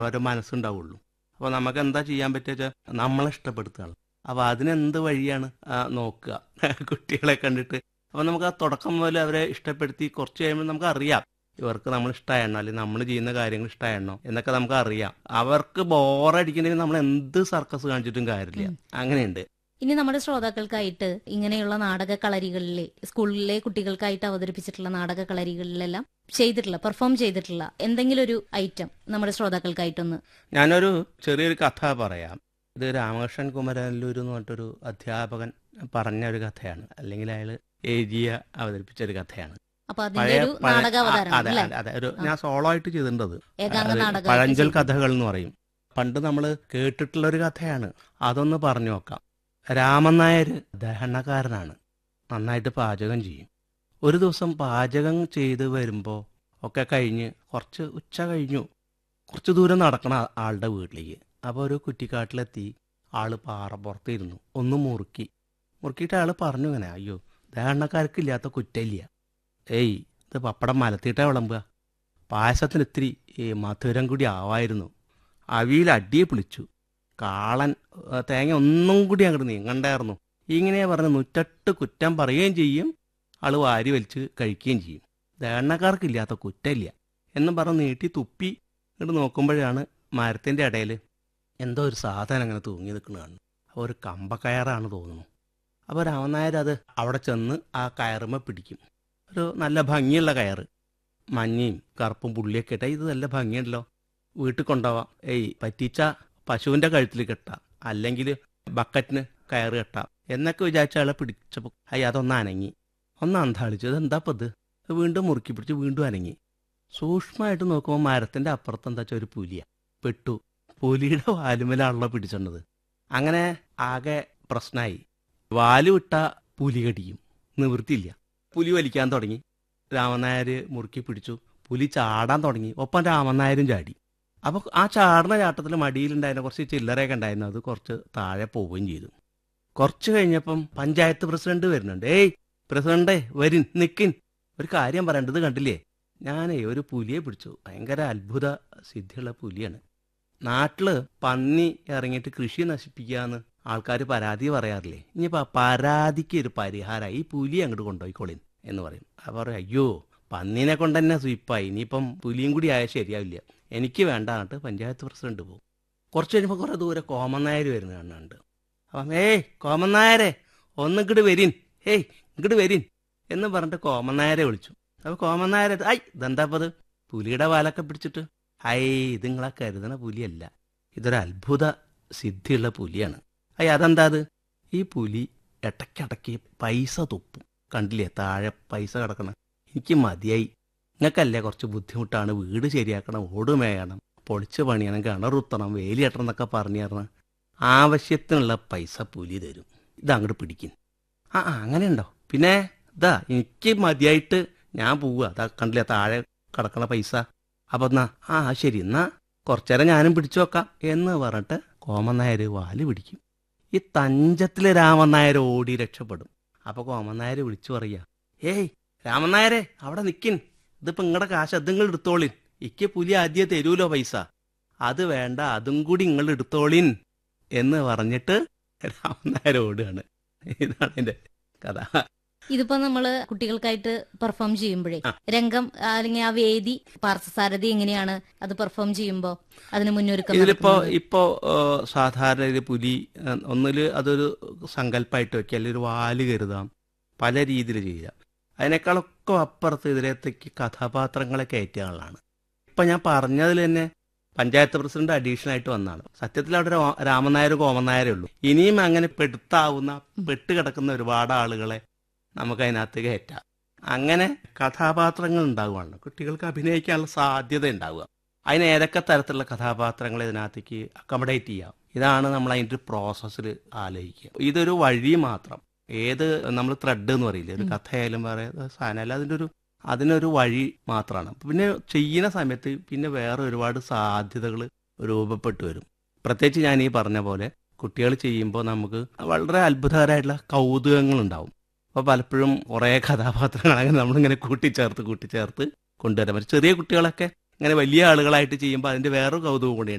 ഓരോ മനസ്സുണ്ടാവുള്ളൂ അപ്പോൾ നമുക്ക് എന്താ ചെയ്യാൻ പറ്റുക വെച്ചാൽ നമ്മളെ ഇഷ്ടപ്പെടുത്തുകയാണ് അപ്പോൾ അതിനെന്ത് വഴിയാണ് ആ, നോക്കുക കുട്ടികളെ കണ്ടിട്ട് അപ്പോൾ നമുക്ക് ആ തുടക്കം മുതൽ അവരെ ഇഷ്ടപ്പെടുത്തി കുറച്ച് കഴിയുമ്പോൾ നമുക്ക് അറിയാം ഇവർക്ക് നമ്മൾ ഇഷ്ടമായണോ അല്ലെങ്കിൽ നമ്മൾ ചെയ്യുന്ന കാര്യങ്ങൾ ഇഷ്ടമായണോ എന്നൊക്കെ നമുക്ക് അറിയാം അവർക്ക് ബോറടിക്കണമെങ്കിൽ നമ്മൾ എന്ത് സർക്കസ് കാണിച്ചിട്ടും കാര്യമില്ല അങ്ങനെയുണ്ട് ഇനി നമ്മുടെ ശ്രോതാക്കൾക്കായിട്ട് ഇങ്ങനെയുള്ള നാടക കളരികളിലെ സ്കൂളിലെ കുട്ടികൾക്കായിട്ട് അവതരിപ്പിച്ചിട്ടുള്ള നാടക കളരികളിലെല്ലാം ചെയ്തിട്ടുള്ള പെർഫോം ചെയ്തിട്ടുള്ള എന്തെങ്കിലും ഒരു ഐറ്റം നമ്മുടെ ശ്രോതാക്കൾക്കായിട്ടൊന്ന് ഞാനൊരു ചെറിയൊരു കഥ പറയാം ഇത് രാമകൃഷ്ണൻ കുമരനല്ലൂർ എന്ന് പറഞ്ഞിട്ടൊരു അധ്യാപകൻ പറഞ്ഞ ഒരു കഥയാണ് അല്ലെങ്കിൽ അയാൾ എഴുതിയ അവതരിപ്പിച്ച ഒരു കഥയാണ് അപ്പൊ അതിന്റെ ഒരു പഴയ- നാടക ആ, അവതാരം അതെ അല്ലേ അതെ അതെ ഒരു ഞാൻ സോളോ ആയിട്ട് ചെയ്തിട്ടുണ്ട് ഏകാംഗ അത് നാടകം പഴഞ്ചൊൽ കഥകൾ എന്ന് പറയും പണ്ട് നമ്മൾ കേട്ടിട്ടുള്ള ഒരു കഥയാണ് അതൊന്ന് പറഞ്ഞു നോക്കാം രാമൻ നായർ ദഹനക്കാരനാണ് നന്നായിട്ട് പാചകം ചെയ്യും ഒരു ദിവസം പാചകം ചെയ്ത് വരുമ്പോൾ ഒക്കെ കഴിഞ്ഞ് കുറച്ച് ഉച്ച കഴിഞ്ഞു കുറച്ച് ദൂരം നടക്കണം ആ- ആളുടെ വീട്ടിലേക്ക് അപ്പോൾ ഒരു കുറ്റിക്കാട്ടിലെത്തി ആള് പാറപ്പുറത്തിരുന്നു ഒന്ന് മുറുക്കി മുറുക്കിയിട്ട് ആള് പറഞ്ഞു ഇങ്ങനെ അയ്യോ ദഹനക്കാർക്കില്ലാത്ത കുറ്റമില്ല ഏയ് ഇത് പപ്പടം മലത്തിയിട്ടാ വിളമ്പുക പായസത്തിന് ഇത്തിരി ഈ മധുരം കൂടി ആവായിരുന്നു അവിയിൽ അടിയെ പിളിച്ചു കാളൻ ഏ, തേങ്ങ ഒന്നും കൂടി അങ്ങോട്ട് നീങ്ങണ്ടായിരുന്നു ഇങ്ങനെ പറഞ്ഞ് നൂറ്റെട്ട് കുറ്റം പറയുകയും ചെയ്യും ആള് വാരി വലിച്ച് കഴിക്കുകയും ചെയ്യും ദേണ്ണക്കാർക്കില്ലാത്ത കുറ്റമില്ല എന്നും പറഞ്ഞ് നീട്ടി തുപ്പി ഇങ്ങോട്ട് നോക്കുമ്പോഴാണ് മരത്തിൻ്റെ ഇടയിൽ എന്തോ ഒരു സാധനം അങ്ങനെ തൂങ്ങി നിൽക്കുന്നതാണ് അപ്പോൾ ഒരു കമ്പക്കയറാണ് തോന്നുന്നു അപ്പോൾ രാമനായർ അത് അവിടെ ചെന്ന് ആ കയറുമ്മ പിടിക്കും ഒരു നല്ല ഭംഗിയുള്ള കയറ് മഞ്ഞയും കറുപ്പും പുള്ളിയൊക്കെ ഇട്ടാൽ ഇത് നല്ല ഭംഗിയുണ്ടല്ലോ വീട്ടിൽ കൊണ്ടുപോവാം ഏയ് പറ്റിച്ച പശുവിൻ്റെ കഴുത്തിൽ കെട്ടാം അല്ലെങ്കിൽ ബക്കറ്റിന് കയറ് കെട്ടാം എന്നൊക്കെ വിചാരിച്ച ആളെ പിടിച്ചപ്പോൾ അയ്യ അതൊന്ന് അനങ്ങി ഒന്ന് അന്താളിച്ചു ഇതെന്താ ഇപ്പം ഇത് ഇത് വീണ്ടും മുറുക്കി പിടിച്ച് വീണ്ടും അനങ്ങി സൂക്ഷ്മമായിട്ട് നോക്കുമ്പോൾ മരത്തിൻ്റെ അപ്പുറത്ത് എന്താ വെച്ചാൽ ഒരു പുലിയ പെട്ടു പുലിയുടെ വാലുമലാണല്ലോ പിടിച്ചോണ്ടത് അങ്ങനെ ആകെ പ്രശ്നമായി വാല് വിട്ട പുലി കടിക്കും നിവൃത്തിയില്ല പുലി വലിക്കാൻ തുടങ്ങി രാമനായർ മുറുക്കി പിടിച്ചു പുലി ചാടാൻ തുടങ്ങി ഒപ്പം രാമനായരും ചാടി അപ്പോൾ ആ ചാടുന്ന ചാട്ടത്തിൽ മടിയിലുണ്ടായിരുന്ന കുറച്ച് ചില്ലറയൊക്കെ ഉണ്ടായിരുന്നു അത് കുറച്ച് താഴെ പോവുകയും ചെയ്തു കുറച്ച് കഴിഞ്ഞപ്പം പഞ്ചായത്ത് പ്രസിഡന്റ് വരുന്നുണ്ട് ഏയ് പ്രസിഡന്റേ വരിൻ നിക്കിൻ ഒരു കാര്യം പറയേണ്ടത് കണ്ടില്ലേ ഞാനേ ഒരു പുലിയെ പിടിച്ചു ഭയങ്കര അത്ഭുത സിദ്ധിയുള്ള പുലിയാണ് നാട്ടില് പന്നി ഇറങ്ങിയിട്ട് കൃഷി നശിപ്പിക്കാന്ന് ആൾക്കാർ പരാതി പറയാറില്ലേ ഇനിയിപ്പോൾ പരാതിക്ക് ഒരു പരിഹാരമായി ഈ പുലി അങ്ങോട്ട് കൊണ്ടുപോയിക്കോളിൻ എന്ന് പറയും അപ്പോൾ പറയും അയ്യോ പന്നീനെ കൊണ്ട് തന്നെ സ്വീപ്പായി ഇനിയിപ്പം പുലിയും കൂടി ആയാൽ ശരിയാവില്ല എനിക്ക് വേണ്ട എന്നിട്ട് പഞ്ചായത്ത് പ്രസിഡന്റ് പോകും കുറച്ച് കഴിയുമ്പോൾ കുറേ ദൂരെ കോമൻ നായർ വരുന്ന കാണുന്നുണ്ട് അപ്പം ഏയ് കോമൻ നായരെ ഒന്ന് ഇങ്ങോട്ട് വരിൻ ഏയ് ഇങ്ങോട്ട് വരിൻ എന്ന് പറഞ്ഞിട്ട് കോമൻ നായരെ വിളിച്ചു അപ്പോൾ കോമൻ നായരെ ഐ ഇതെന്താ അത് പുലിയുടെ വാലൊക്കെ പിടിച്ചിട്ട് ഹൈ ഇത് നിങ്ങളെ കരുതണ പുലിയല്ല ഇതൊരു അത്ഭുത സിദ്ധിയുള്ള പുലിയാണ് അയ്യ അതെന്താ അത് ഈ പുലി ഇടയ്ക്കിടയ്ക്ക് പൈസ തുപ്പും കണ്ടില്ലേ താഴെ പൈസ കിടക്കണം എനിക്ക് മതിയായി നിങ്ങൾക്കല്ലേ കുറച്ച് ബുദ്ധിമുട്ടാണ് വീട് ശരിയാക്കണം ഓട് മേയണം പൊളിച്ച് പണിയണം കിണറുത്തണം വേലിയട്ടണം എന്നൊക്കെ പറഞ്ഞു തരണം ആവശ്യത്തിനുള്ള പൈസ പുലി തരും ഇത് അങ്ങോട്ട് പിടിക്കും ആ ആ, അങ്ങനെയുണ്ടോ പിന്നെ ഇതാ എനിക്ക് മതിയായിട്ട് ഞാൻ പോവുക അതാ കണ്ടില്ലേ താഴെ കിടക്കണ പൈസ അപ്പൊ എന്നാ ആ ശരി എന്നാ കുറച്ചേരം ഞാനും പിടിച്ചു വെക്കാം എന്ന് പറഞ്ഞിട്ട് കോമൻ നായർ വാല് പിടിക്കും ഈ തഞ്ചത്തിലെ രാമൻ നായർ ഓടി രക്ഷപ്പെടും അപ്പൊ കോമൻ നായർ വിളിച്ചു പറയാ ഏയ് രാമൻ നായരെ അവിടെ നിക്കിൻ ഇതിപ്പോ നിങ്ങളുടെ കാശ് അത് നിങ്ങൾ എടുത്തോളിൻ ഇക്ക് പുലി ആദ്യം തരൂലോ പൈസ അത് വേണ്ട അതും കൂടി നിങ്ങൾ എടുത്തോളിൻ എന്ന് പറഞ്ഞിട്ട് രാമൻ നായർ ഓടുകയാണ് ഇതാണ് എന്റെ കഥ ഇതിപ്പോ നമ്മള് കുട്ടികൾക്കായിട്ട് പെർഫോം ചെയ്യുമ്പോഴേ ആ. രംഗം ആ, അല്ലെങ്കിൽ ആ വേദി പാർത്ഥസാരഥി എങ്ങനെയാണ് അത് പെർഫോം ചെയ്യുമ്പോ അതിന് മുന്നൊരുക്കം ഇതിലിപ്പോ നടത്തുന്നത്? ഇപ്പോ ഏഹ്, സാധാരണ ഒരു പുലി ഏഹ്, ഒന്നില് അതൊരു സങ്കല്പമായിട്ട് വെക്കുക അല്ലെങ്കിൽ ഒരു വാല് കരുതാം പല രീതിയിൽ ചെയ്യാം അതിനേക്കാളൊക്കെ അപ്പുറത്ത് ഇതിലേക്ക് കഥാപാത്രങ്ങളെ കയറ്റുകളാണ് ഇപ്പൊ ഞാൻ പറഞ്ഞതിൽ തന്നെ പഞ്ചായത്ത് പ്രസിഡന്റ് അഡീഷണൽ ആയിട്ട് വന്നാണ് സത്യത്തിൽ അവിടെ ഒരു രാമൻ നായരും കോമൻ നായരേ ഉള്ളൂ ഇനിയും അങ്ങനെ പെടുത്താവുന്ന പെട്ട് കിടക്കുന്ന ഒരുപാട് ആളുകളെ നമുക്ക് അതിനകത്ത് കയറ്റാം അങ്ങനെ കഥാപാത്രങ്ങൾ ഉണ്ടാവുകയാണ് കുട്ടികൾക്ക് അഭിനയിക്കാനുള്ള സാധ്യത ഉണ്ടാവുക അതിന് ഏതൊക്കെ തരത്തിലുള്ള കഥാപാത്രങ്ങൾ ഇതിനകത്തേക്ക് അക്കോമഡേറ്റ് ചെയ്യാം ഇതാണ് നമ്മൾ അതിൻ്റെ പ്രോസസ്സിൽ ആലോചിക്കുക ഇതൊരു വഴി മാത്രം ഏത് നമ്മൾ ത്രെഡ് എന്ന് പറയില്ലേ ഒരു ഉം. കഥയായാലും പറയുന്നത് സാധനമല്ല അതിൻ്റെ ഒരു അതിനൊരു വഴി മാത്രമാണ് പിന്നെ ചെയ്യുന്ന സമയത്ത് പിന്നെ വേറെ ഒരുപാട് സാധ്യതകൾ രൂപപ്പെട്ടു വരും പ്രത്യേകിച്ച് ഞാൻ ഈ പറഞ്ഞ പോലെ കുട്ടികൾ ചെയ്യുമ്പോൾ നമുക്ക് വളരെ അത്ഭുതകരമായിട്ടുള്ള കൗതുകങ്ങൾ ഉണ്ടാവും അപ്പോൾ പലപ്പോഴും കുറേ കഥാപാത്രങ്ങൾ അങ്ങനെ നമ്മളിങ്ങനെ കൂട്ടിച്ചേർത്ത് കൂട്ടിച്ചേർത്ത് കൊണ്ടുവരാൻ പറ്റും ചെറിയ കുട്ടികളൊക്കെ ഇങ്ങനെ വലിയ ആളുകളായിട്ട് ചെയ്യുമ്പോൾ അതിന്റെ വേറൊരു കൗതുകം കൂടിയുണ്ട്